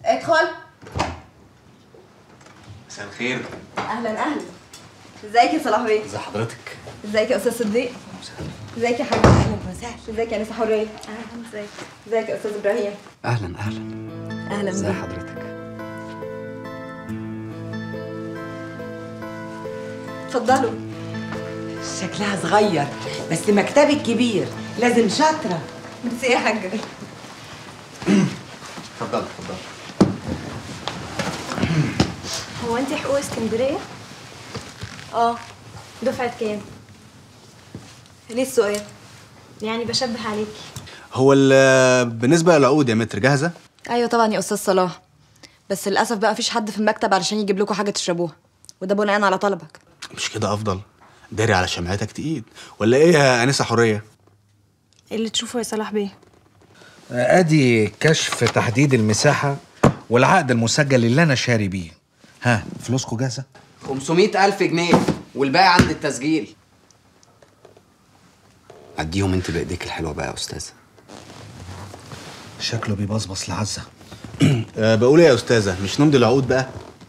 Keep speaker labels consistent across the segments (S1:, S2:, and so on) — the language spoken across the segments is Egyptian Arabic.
S1: ادخل
S2: مساء الخير
S1: اهلا اهلا ازيك يا صلاح بيه
S2: ازي حضرتك
S1: ازيك يا استاذ صديق ازيك يا حاج اهلا وسهلا ازيك يا نسا حريه اهلا ازيك ازيك يا استاذ ابراهيم
S2: اهلا اهلا
S1: اهلا
S2: ازي
S1: بيك
S2: حضرتك
S1: اتفضلوا
S3: شكلها صغير بس مكتبك كبير لازم شاطرة
S1: ميرسي يا حاجه
S2: اتفضل اتفضل
S4: هو انت حقوق اسكندريه
S1: اه
S4: دفعه كام
S1: ليه السؤال
S4: يعني بشبه عليكي
S5: هو ال- بالنسبة للعقود يا متر جاهزة؟
S1: ايوه طبعا يا استاذ صلاح بس للاسف بقى مفيش حد في المكتب علشان يجيب لكم حاجه تشربوها وده بناء على طلبك
S5: مش كده أفضل؟ داري على شمعتك تقيل ولا إيه يا أنسة حرية؟
S4: اللي تشوفه يا صلاح بيه
S6: ادي كشف تحديد المساحة والعقد المسجل اللي انا شاري بيه ها فلوسكم جاهزة
S2: 500 ألف جنيه والباقي عند التسجيل عديهم انت بايديك الحلوه بقى يا استاذ
S6: شكله بيبصبص لعزة
S5: أه بقول إيه يا أستاذة مش نمضي العقود بقى؟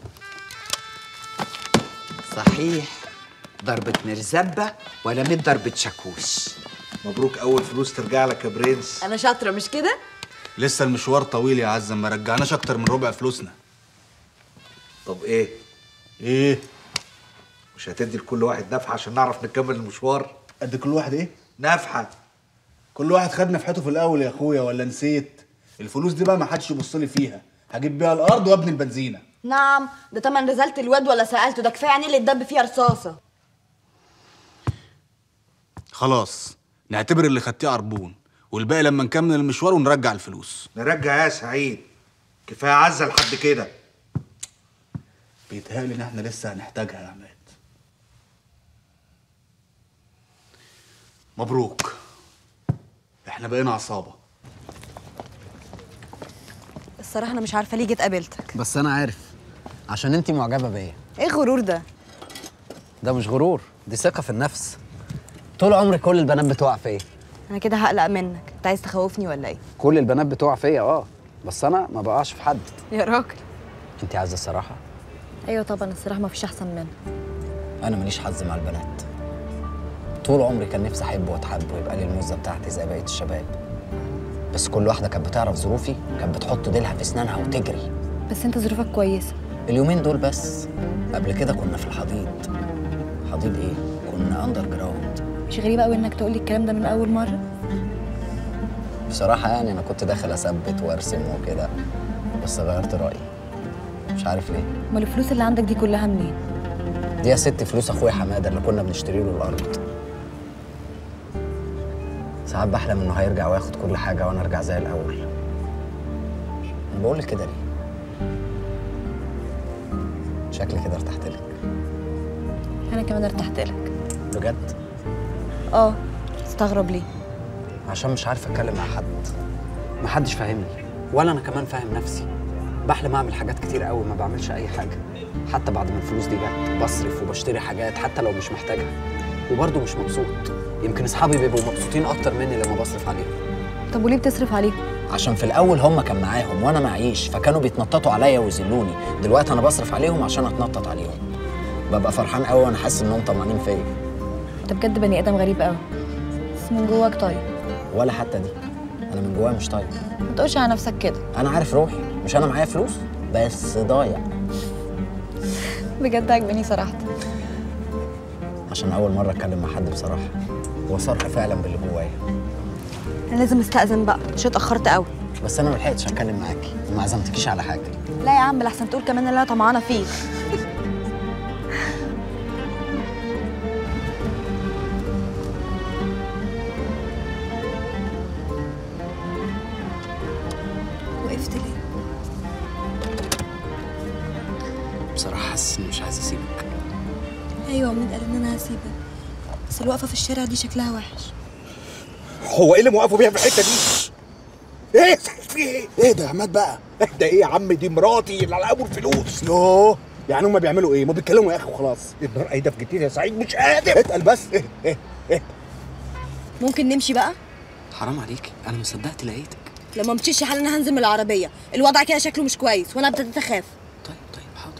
S3: صحيح ضربة مرزبة ولا مية ضربة شاكوش
S6: مبروك اول فلوس ترجع لك يا برنس
S1: انا شاطره مش كده
S5: لسه المشوار طويل يا عزة ما رجعناش أكتر من ربع فلوسنا
S6: طب ايه
S5: إيه؟
S6: مش هتدي لكل واحد نفحة عشان نعرف نكمل المشوار
S5: قد كل واحد إيه؟
S6: نفحة
S5: كل واحد خد نفحته في الأول يا أخويا ولا نسيت؟ الفلوس دي بقى ما حدش يبص لي فيها هجيب بيها الأرض وأبني البنزينة
S1: نعم ده تمن رزالة الواد ولا سألته ده كفايه يعني اللي اتدب فيها رصاصه
S5: خلاص نعتبر اللي خدتيه عربون والباقي لما نكمل المشوار ونرجع الفلوس
S6: نرجع يا سعيد كفاية عزة لحد كده
S5: بيتهيألي إن إحنا لسه هنحتاجها يا عماد مبروك إحنا بقينا عصابة
S1: الصراحه انا مش عارفه ليه جيت قابلتك
S2: بس انا عارف عشان انت معجبه بيا
S1: ايه الغرور ده
S2: ده مش غرور دي ثقه في النفس طول عمري كل البنات بتقع فيا
S1: انا كده هقلق منك انت عايز تخوفني ولا ايه
S2: كل البنات بتقع فيا اه بس انا ما بقعش في حد
S1: يا راجل
S2: انت عايزه الصراحه
S1: ايوه طبعا الصراحه مفيش احسن منها
S2: انا ماليش حظ مع البنات طول عمري كان نفسي احب واتحب ويبقى لي الموزه بتاعتي زي بقيه الشباب بس كل واحده كانت بتعرف ظروفي كانت بتحط ديلها في اسنانها وتجري
S1: بس انت ظروفك كويسه
S2: اليومين دول بس قبل كده كنا في الحضيض حضيض ايه كنا اندر جراوند
S1: مش غريبه قوي انك تقولي الكلام ده من اول مره
S2: بصراحه يعني انا كنت داخل اثبت وارسم وكده بس غيرت رايي مش عارف ليه
S1: امال الفلوس اللي عندك دي كلها منين
S2: دي يا ست فلوس اخويا حماده اللي كنا بنشتري له الارض ساعات بحلم انه هيرجع وياخد كل حاجه وانا ارجع زي الاول انا بقول لك كده ليه شكلي كده ارتحت لك
S1: انا كمان ارتحت لك
S2: بجد
S1: اه استغرب ليه
S2: عشان مش عارف اتكلم مع حد محدش فاهمني ولا انا كمان فاهم نفسي بحلم اعمل حاجات كتير قوي ما بعملش اي حاجه حتى بعد ما الفلوس دي جت بصرف وبشتري حاجات حتى لو مش محتاجها وبرضه مش مبسوط يمكن اصحابي بيبقوا مبسوطين اكتر مني لما بصرف عليهم
S1: طب وليه بتصرف عليهم
S2: عشان في الاول هم كان معاهم وانا معيش فكانوا بيتنططوا عليا ويذلوني دلوقتي انا بصرف عليهم عشان اتنطط عليهم ببقى فرحان قوي وانا حاسس انهم طمعانين فيا
S1: انت بجد بني ادم غريب قوي بس من جواك طيب
S2: ولا حتى دي انا من جوايا مش طيب
S1: ما تقولش على نفسك كده
S2: انا عارف روحي مش انا معايا فلوس بس ضايع
S1: بجد عجباني صراحه
S2: عشان اول مره اتكلم مع حد بصراحه وصرح فعلا باللي جوايا
S1: انا لازم استاذن بقى عشان اتاخرت قوي
S2: بس انا ما لحقتش اتكلم معاكي وما عزمتكيش على حاجه
S1: لا يا عم لحسن تقول كمان ان انا طمعانه فيك وقفت ليه
S2: بصراحه حاسس اني مش عايز اسيبك
S1: ايوه مين قال ان انا هسيبك بس الوقفه في الشارع دي شكلها وحش
S7: هو ايه اللي موقفه بيها في الحته دي؟ ايه في ايه؟ ايه ده يا عماد بقى؟ ده ايه يا عم دي مراتي اللي على ابو الفلوس يوه يعني هم بيعملوا ايه؟ ما بيتكلموا يا اخي وخلاص النار قايده في جدتي يا سعيد مش قادر اتقل بس ايه ايه ايه
S1: ممكن نمشي بقى
S2: حرام عليكي انا ما صدقت لقيتك
S1: لو ما مشيش حال انا هنزل من العربيه الوضع كده شكله مش كويس وانا ابتديت اخاف
S2: طيب طيب حاضر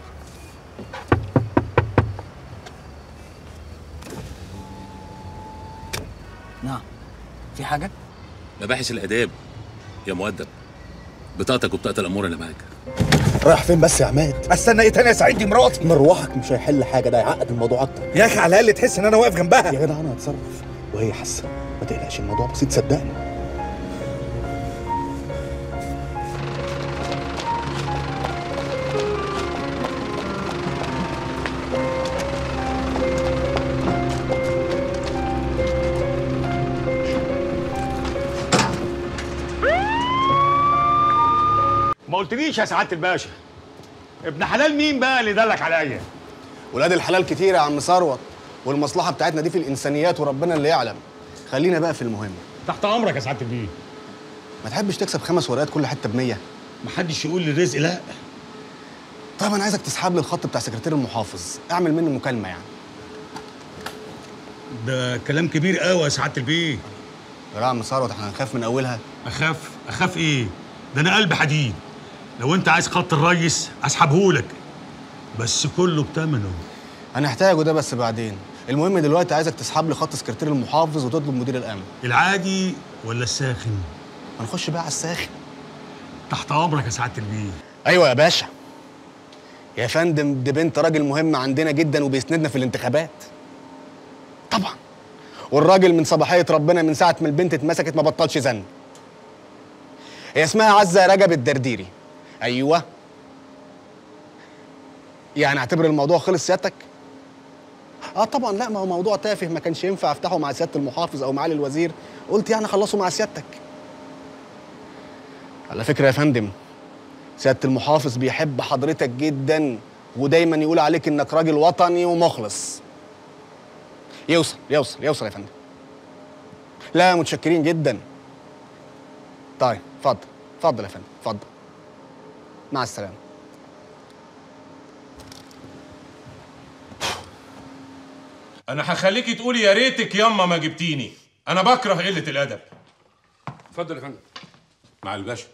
S2: نعم في حاجة؟
S8: مباحث الاداب يا مؤدب بطاقتك وبطاقه الامور اللي معاك
S7: رايح فين بس يا عماد
S6: استنى ايه تاني يا سعيد دي مراتي
S7: مروحك مش هيحل حاجه ده هيعقد الموضوع اكتر
S6: يا اخي على الاقل تحس ان انا واقف جنبها
S7: يا جدع انا هتصرف وهي حاسه ما تقلقش الموضوع بسيط صدقني
S9: ما قلتليش يا سعاده الباشا ابن حلال مين بقى اللي دلك عليا
S5: ولاد الحلال كتير يا عم ثروت والمصلحه بتاعتنا دي في الانسانيات وربنا اللي يعلم خلينا بقى في المهم
S9: تحت امرك يا سعاده البيه
S5: ما تحبش تكسب خمس ورقات كل حته ب 100
S9: محدش يقول لي رزق لا
S5: طيب انا عايزك تسحب لي الخط بتاع سكرتير المحافظ اعمل منه مكالمه يعني
S9: ده كلام كبير قوي يا سعاده البيه
S5: يا عم ثروت احنا هنخاف من اولها
S9: اخاف اخاف ايه ده انا قلب حديد لو انت عايز خط الريس اسحبهولك بس كله بتمنه
S5: هنحتاجه ده بس بعدين المهم دلوقتي عايزك تسحب لي خط سكرتير المحافظ وتطلب مدير الامن
S9: العادي ولا الساخن
S5: هنخش بقى على الساخن
S9: تحت امرك يا سعاده البيه
S5: ايوه يا باشا يا فندم دي بنت راجل مهم عندنا جدا وبيسندنا في الانتخابات طبعا والراجل من صباحية ربنا من ساعة ما البنت اتمسكت ما بطلش زن هي اسمها عزة رجب الدرديري ايوه يعني اعتبر الموضوع خلص سيادتك اه طبعا لا ما هو موضوع تافه ما كانش ينفع افتحه مع سياده المحافظ او معالي الوزير قلت يعني خلصه مع سيادتك على فكره يا فندم سياده المحافظ بيحب حضرتك جدا ودايما يقول عليك انك راجل وطني ومخلص يوصل يوصل يوصل يا فندم لا متشكرين جدا طيب اتفضل اتفضل يا فندم اتفضل مع السلامه
S10: انا هخليكي تقولي يا ريتك ياما ما جبتيني انا بكره قله الادب
S9: اتفضل يا فندم
S10: مع الباشا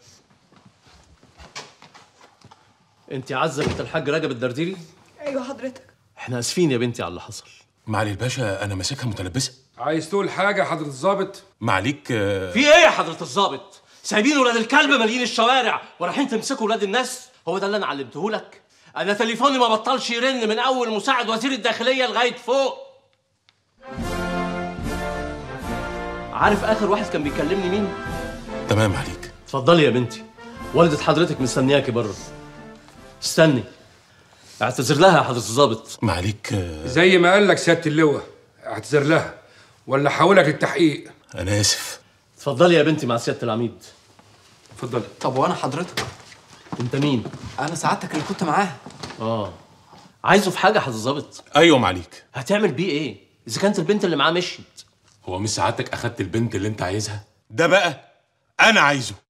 S11: انت عزه بنت الحاج رجب الدرديري
S1: ايوه حضرتك
S11: احنا اسفين يا بنتي على اللي حصل
S10: معالي الباشا انا ماسكها متلبسه
S9: عايز تقول حاجه حضره الظابط
S10: معليك آه،
S11: في ايه يا حضره الضابط سايبين ولاد الكلب مالين الشوارع ورايحين تمسكوا ولاد الناس هو ده اللي انا علمته لك انا تليفوني ما بطلش يرن من اول مساعد وزير الداخليه لغايه فوق عارف اخر واحد كان بيكلمني مين
S10: تمام عليك
S11: اتفضلي يا بنتي والدة حضرتك مستنياكي بره استني اعتذر لها يا حضرة الضابط
S10: معليك آه،
S9: زي ما قال لك سياده اللواء اعتذر لها ولا حولك للتحقيق
S10: انا اسف
S11: اتفضلي يا بنتي مع سيادة العميد
S9: اتفضل
S2: طب وانا حضرتك
S11: انت مين؟
S2: انا سعادتك اللي كنت معاه
S11: اه عايزه في حاجة يا حضرة الضابط
S10: ايوه معليك
S11: هتعمل بيه ايه؟ اذا كانت البنت اللي معاه مشيت
S10: هو مش سعادتك اخدت البنت اللي انت عايزها ده بقى انا عايزه